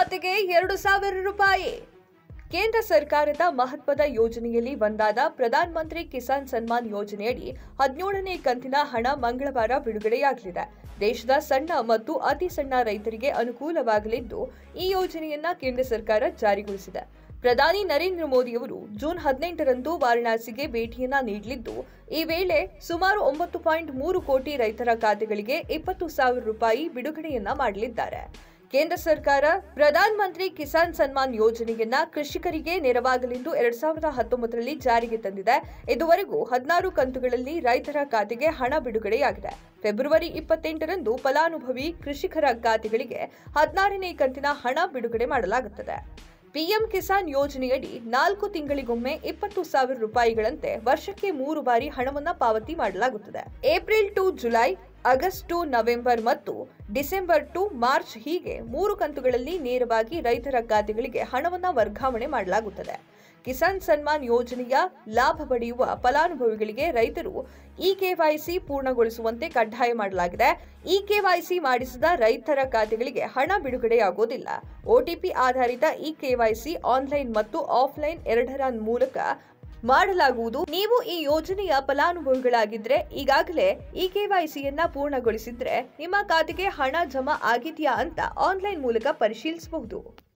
ಖಾತೆಗೆ ಎರಡು ಸಾವಿರ ರೂಪಾಯಿ ಕೇಂದ್ರ ಸರ್ಕಾರದ ಮಹತ್ವದ ಯೋಜನೆಯಲ್ಲಿ ಒಂದಾದ ಪ್ರಧಾನ ಮಂತ್ರಿ ಕಿಸಾನ್ ಸನ್ಮಾನ್ ಯೋಜನೆಯಡಿ ಹದಿನೇಳನೇ ಕಂತಿನ ಹಣ ಮಂಗಳವಾರ ಬಿಡುಗಡೆಯಾಗಲಿದೆ ದೇಶದ ಸಣ್ಣ ಮತ್ತು ಅತಿ ಸಣ್ಣ ರೈತರಿಗೆ ಅನುಕೂಲವಾಗಲಿದ್ದು ಈ ಯೋಜನೆಯನ್ನ ಕೇಂದ್ರ ಸರ್ಕಾರ ಜಾರಿಗೊಳಿಸಿದೆ ಪ್ರಧಾನಿ ನರೇಂದ್ರ ಮೋದಿಯವರು ಜೂನ್ ಹದಿನೆಂಟರಂದು ವಾರಣಾಸಿಗೆ ಭೇಟಿಯನ್ನ ನೀಡಲಿದ್ದು ಈ ವೇಳೆ ಸುಮಾರು ಒಂಬತ್ತು ಪಾಯಿಂಟ್ ಮೂರು ಕೋಟಿ ರೈತರ ಖಾತೆಗಳಿಗೆ ಇಪ್ಪತ್ತು ಸಾವಿರ ರೂಪಾಯಿ ಬಿಡುಗಡೆಯನ್ನ ಮಾಡಲಿದ್ದಾರೆ ಕೇಂದ್ರ ಸರ್ಕಾರ ಪ್ರಧಾನ ಮಂತ್ರಿ ಕಿಸಾನ್ ಸನ್ಮಾನ್ ಯೋಜನೆಯನ್ನ ಕೃಷಿಕರಿಗೆ ನೆರವಾಗಲೆಂದು ಎರಡ್ ಸಾವಿರದ ಹತ್ತೊಂಬತ್ತರಲ್ಲಿ ಜಾರಿಗೆ ತಂದಿದೆ ಇದುವರೆಗೂ ಹದಿನಾರು ಕಂತುಗಳಲ್ಲಿ ರೈತರ ಖಾತೆಗೆ ಹಣ ಬಿಡುಗಡೆಯಾಗಿದೆ ಫೆಬ್ರವರಿ ಇಪ್ಪತ್ತೆಂಟರಂದು ಫಲಾನುಭವಿ ಕೃಷಿಕರ ಖಾತೆಗಳಿಗೆ ಹದಿನಾರನೇ ಕಂತಿನ ಹಣ ಬಿಡುಗಡೆ ಮಾಡಲಾಗುತ್ತದೆ ಪಿಎಂ ಕಿಸಾನ್ ಯೋಜನೆಯಡಿ ನಾಲ್ಕು ತಿಂಗಳಿಗೊಮ್ಮೆ ಇಪ್ಪತ್ತು ಸಾವಿರ ರೂಪಾಯಿಗಳಂತೆ ವರ್ಷಕ್ಕೆ ಮೂರು ಬಾರಿ ಹಣವನ್ನ ಪಾವತಿ ಮಾಡಲಾಗುತ್ತದೆ April to July August to November ಮತ್ತು ಡಿಸೆಂಬರ್ ಟು ಮಾರ್ಚ್ ಹೀಗೆ ಮೂರು ಕಂತುಗಳಲ್ಲಿ ನೇರವಾಗಿ ರೈತರ ಖಾತೆಗಳಿಗೆ ಹಣವನ್ನ ವರ್ಗಾವಣೆ ಮಾಡಲಾಗುತ್ತದೆ ಕಿಸಾನ್ ಸನ್ಮಾನ್ ಯೋಜನೆಯ ಲಾಭ ಪಡೆಯುವ ಫಲಾನುಭವಿಗಳಿಗೆ ರೈತರು ಇ ಕೆವೈಸಿ ಪೂರ್ಣಗೊಳಿಸುವಂತೆ ಕಡ್ಡಾಯ ಮಾಡಲಾಗಿದೆ ಇ ಕೆವೈಸಿ ಮಾಡಿಸಿದ ರೈತರ ಖಾತೆಗಳಿಗೆ ಹಣ ಬಿಡುಗಡೆಯಾಗುವುದಿಲ್ಲ ಒಟಿಪಿ ಆಧಾರಿತ ಇ ಕೆವೈಸಿ ಆನ್ಲೈನ್ ಮತ್ತು ಆಫ್ಲೈನ್ ಎರಡರ ಮೂಲಕ ಮಾಡಲಾಗುವುದು ನೀವು ಈ ಯೋಜನೆಯ ಫಲಾನುಭವಿಗಳಾಗಿದ್ರೆ ಈಗಾಗಲೇ ಇ ಕೆವೈಸಿಯನ್ನ ಪೂರ್ಣಗೊಳಿಸಿದ್ರೆ ನಿಮ್ಮ ಖಾತೆಗೆ ಹಣ ಜಮಾ ಆಗಿದೆಯಾ ಅಂತ ಆನ್ಲೈನ್ ಮೂಲಕ ಪರಿಶೀಲಿಸಬಹುದು